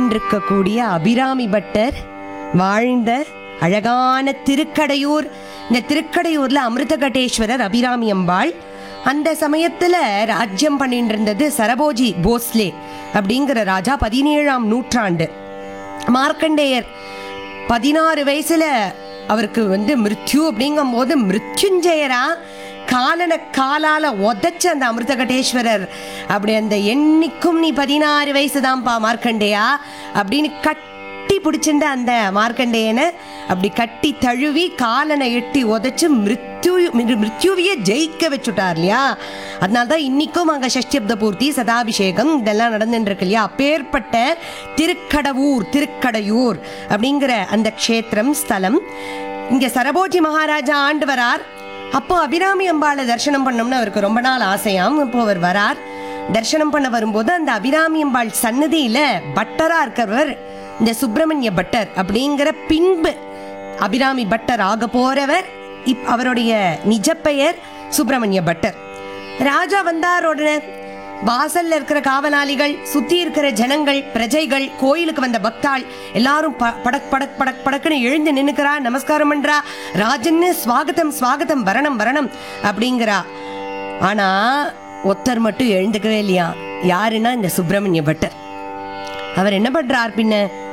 இருக்கக்கூடிய அபிராமி பட்டர் வாழ்ந்த அழகான திருக்கடையூர் இந்த திருக்கடையூர்ல அமிர்தகடேஸ்வரர் அபிராமி அம்பாள் அந்த சமயத்துல ராஜ்யம் பண்ணிட்டு இருந்தது சரபோஜி போஸ்லே அப்படிங்கிற ராஜா பதினேழாம் நூற்றாண்டு மார்க்கண்டேயர் பதினாறு வயசுல அவருக்கு வந்து மிருத்யு அப்படிங்கும் போது மிருத்யுஞ்சயரா காலன காலால உதைச்ச அந்த அமிர்தகடேஸ்வரர் அப்படி அந்த எண்ணிக்கும் நீ பதினாறு வயசுதான்ப்பா மார்க்கண்டேயா அப்படின்னு கட்டி பிடிச்சிருந்த அந்த மார்க்கண்டேயனை அப்படி கட்டி தழுவி காலனை எட்டி உதைச்சு மிருத்யு மிரு- மிருத்யுவையே ஜெயிக்க வச்சுட்டார் இல்லையா அதனால தான் இன்னைக்கும் அங்கே சஷ்டியப்த பூர்த்தி சதாபிஷேகம் இதெல்லாம் நடந்துட்டு இருக்கு இல்லையா அப்பேற்பட்ட திருக்கடவூர் திருக்கடையூர் அப்படிங்கிற அந்த க்ஷேத்திரம் ஸ்தலம் இங்க சரபோஜி மகாராஜா ஆண்டு வரார் அப்போ அபிராமி அம்பாளை தரிசனம் பண்ணோம்னு அவருக்கு ரொம்ப நாள் ஆசையாம் இப்போ அவர் வரார் தரிசனம் பண்ண வரும்போது அந்த அபிராமி அம்பாள் சன்னதியில பட்டரா இருக்கிறவர் இந்த சுப்பிரமணிய பட்டர் அப்படிங்கிற பின்பு அபிராமி பட்டர் ஆக போறவர் இப் அவருடைய நிஜ பெயர் சுப்பிரமணிய பட்டர் ராஜா வந்தார் உடனே வாசல்ல இருக்கிற காவலாளிகள் சுத்தி இருக்கிற ஜனங்கள் பிரஜைகள் கோயிலுக்கு வந்த பக்தாள் எல்லாரும் ப- படக் படக் படக் படக்குன்னு எழுந்து நின்னுக்கிறா நமஸ்காரம் பண்றா ராஜன்னு ஸ்வாகதம் ஸ்வாகதம் வரணம் வரணம் அப்படிங்கிறா ஆனா ஒத்தர் மட்டும் எழுந்துக்கவே இல்லையா யாருன்னா இந்த சுப்பிரமணிய பட்டர் அவர் என்ன பண்றார் பின்ன